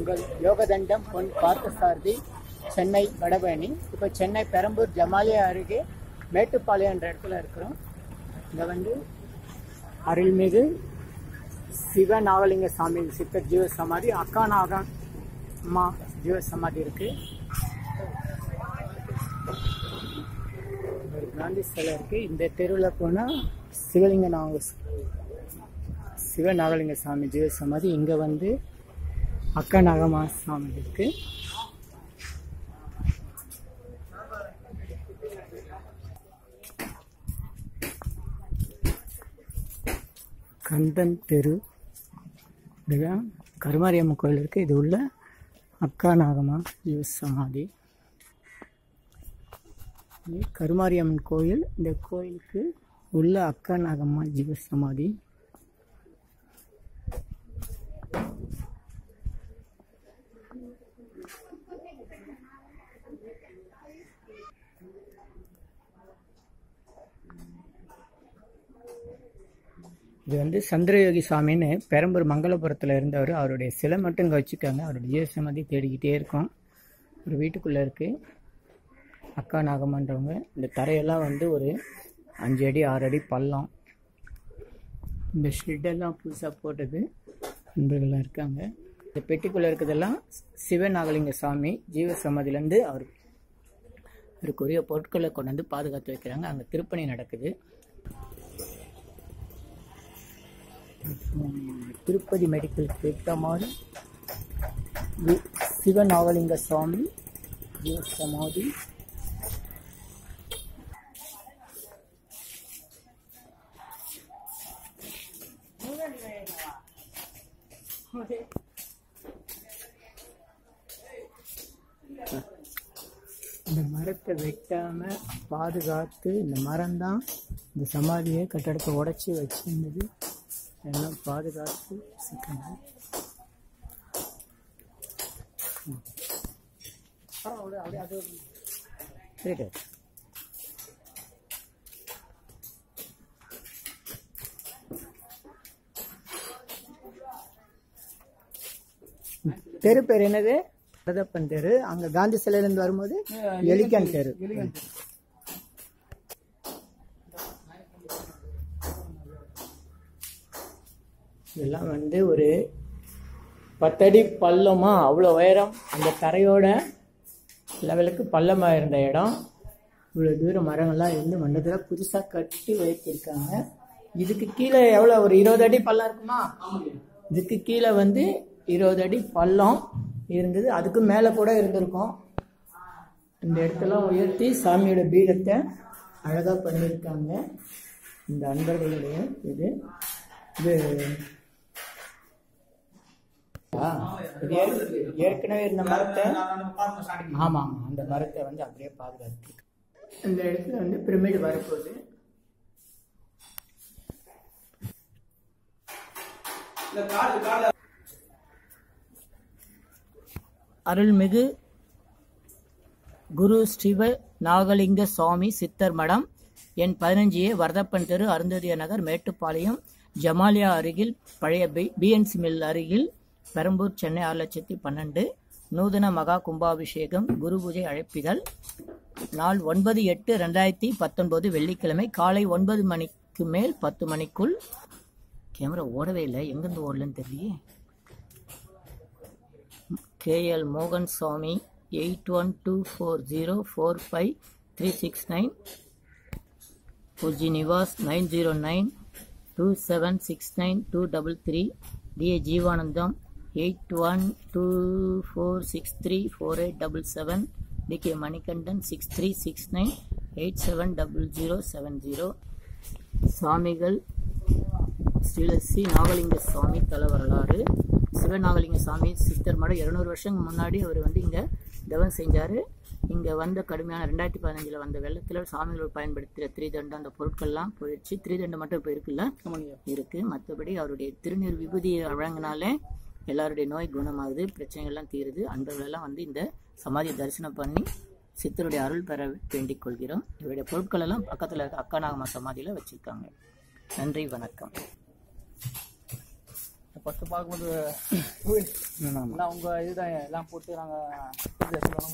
உங்கள் யோகதண்டம் பொன் பார்த்தசாரதி சென்னை வடபழனி இப்போ சென்னை பெரம்பூர் ஜமாலியா அருகே மேட்டுப்பாளையம் என்ற இடத்துல இருக்கிறோம் இங்கே வந்து அருள்மிகு சிவ நாகலிங்க சாமி சித்தர் ஜீவ சமாதி அக்கா நாகன் அம்மா ஜீவ சமாதி இருக்கு ஒரு காந்தி சிலை இருக்கு இந்த தெருவில் போனால் சிவலிங்க நாக சிவ நாகலிங்க சாமி ஜீவ சமாதி இங்கே வந்து அக்கா நாகமா சாமி இருக்கு கந்தன் தெரு இதுதான் கருமாரியம்மன் கோயில் இருக்கு இது உள்ள அக்கா நாகமா ஜீவ சமாதி இது கருமாரியம்மன் கோயில் இந்த கோயிலுக்கு உள்ள அக்கா நாகம்மா ஜீவ சமாதி இது வந்து சந்திரயோகி சாமின்னு பெரம்பூர் மங்களபுரத்தில் இருந்தவர் அவருடைய சிலை மட்டும் இங்கே வச்சுருக்காங்க அவருடைய ஜீவ சமாதி தேடிக்கிட்டே இருக்கோம் ஒரு வீட்டுக்குள்ளே இருக்குது அக்கா நாகம்ன்றவங்க இந்த தரையெல்லாம் வந்து ஒரு அஞ்சு அடி ஆறு அடி பள்ளம் இந்த ஷெட்டெல்லாம் புதுசாக போட்டது நண்பர்கள்லாம் இருக்காங்க இந்த பெட்டிக்குள்ளே இருக்கிறதெல்லாம் சிவநாகலிங்க சாமி ஜீவ சமாதிலேருந்து அவர் அவருக்குரிய பொருட்களை கொண்டு வந்து பாதுகாத்து வைக்கிறாங்க அங்கே திருப்பணி நடக்குது திருப்பதி மெடிக்கல் கேட்ட மாதிரி வி- சிவநாகலிங்க சுவாமி ஜீவ சமாதி இந்த மரத்தை வெட்டாம பாதுகாத்து இந்த மரம் தான் இந்த சமாதியை கட்டடத்தை உடைச்சி வச்சிருந்தது எல்லாம் பாதுகாத்து வச்சிருக்காங்க ம். பரவாயில்ல, அப்படியே அது ஒரு- சரி தெரு பேர் என்னது வரதப்பன் தெரு அங்க காந்தி சிலையிலேருந்து வரும்போது எலிக்கன் தெரு இதெல்லாம் வந்து ஒரு பத்தடி பள்ளமா அவ்வளோ உயரம் அந்த தரையோட லெவலுக்கு பள்ளமாக இருந்த இடம் இவ்வளோ தூரம் மரங்கள்லாம் இருந்து மண்டபத்தில் புதுசாக கட்டி வைத்திருக்காங்க இதுக்கு கீழே எவ்வளோ ஒரு இருபது அடி பள்ளம் இருக்குமா இதுக்கு கீழே வந்து இருபது அடி பள்ளம் இருந்தது அதுக்கு மேலே கூட இருந்திருக்கும் இந்த இடத்துல உயர்த்தி சாமியோட பீடத்தை அழகாக பண்ணியிருக்காங்க இந்த அன்பர்களுடைய இது இது ஆ, இது ஏற்க- ஏற்கனவே இருந்த மரத்தை ஆமாம் ஆமாம் அந்த மரத்தை வந்து அப்படியே பாதுகாத்து இந்த இடத்துல வந்து பிரமிடு வரப்போகுது அருள்மிகு குரு ஸ்ரீவ நாகலிங்க சுவாமி சித்தர் மடம் எண் பதினஞ்சு ஏ வரதப்பன் தெரு அருந்ததிய நகர் மேட்டுப்பாளையம் ஜமாலியா அருகில் பழைய பி பிஎன்சி மில் அருகில் பெரம்பூர் சென்னை ஆறு லட்சத்தி பன்னெண்டு நூதன மகா கும்பாபிஷேகம் குரு பூஜை அழைப்பிதழ் நாள் ஒன்பது எட்டு ரெண்டாயிரத்தி பத்தொன்பது வெள்ளிக்கிழமை காலை ஒன்பது மணிக்கு மேல் பத்து மணிக்குள் கேமரா ஓடவே இல்லை எங்கேருந்து ஓடலன்னு தெரியலையே கேஎல் மோகன் Swamy eight one two four zero four five three six nine Pooji Nivas nine zero nine two seven six nine two double three TA Jeevanandham eight one two four six three four eight double seven TK Manikandan six three six nine eight seven double zero seven zero சுவாமிகள் ஸ்ரீலஸ்ரீ நாகலிங்க சுவாமி தல வரலாறு சிவநாகலிங்க சுவாமி சித்தர் மடம் இருநூறு வருஷம் முன்னாடி அவர் வந்து இங்கே தவம் செஞ்சார் இங்கே வந்த கடுமையான ரெண்டாயிரத்தி பதினஞ்சில் வந்த வெள்ளத்தில் சாமிகள் பயன்படுத்துகிற திரிதண்டம் அந்த பொருட்கள்லாம் போயிடுச்சு திரிதண்டம் மட்டும் இப்போ இருக்குல்ல இருக்கு மற்றபடி அவருடைய திருநீர் விபூதியை வழங்கினாலே எல்லாருடைய நோய் குணமாகுது பிரச்சனைகள்லாம் தீருது அன்பர்கள் எல்லாம் வந்து இந்த சமாதியை தரிசனம் பண்ணி சித்தருடைய அருள் பெற வேண்டிக் கொள்கிறோம் இவருடைய பொருட்கள் எல்லாம் பக்கத்தில் இருக்க அக்காநாகமா சமாதியில் வச்சிருக்காங்க நன்றி வணக்கம் ஃபர்ஸ்ட் பார்க்கும்போது எல்லாம் உங்க இதுதான் எல்லாம் போட்டு நாங்க இது சொல்லணும்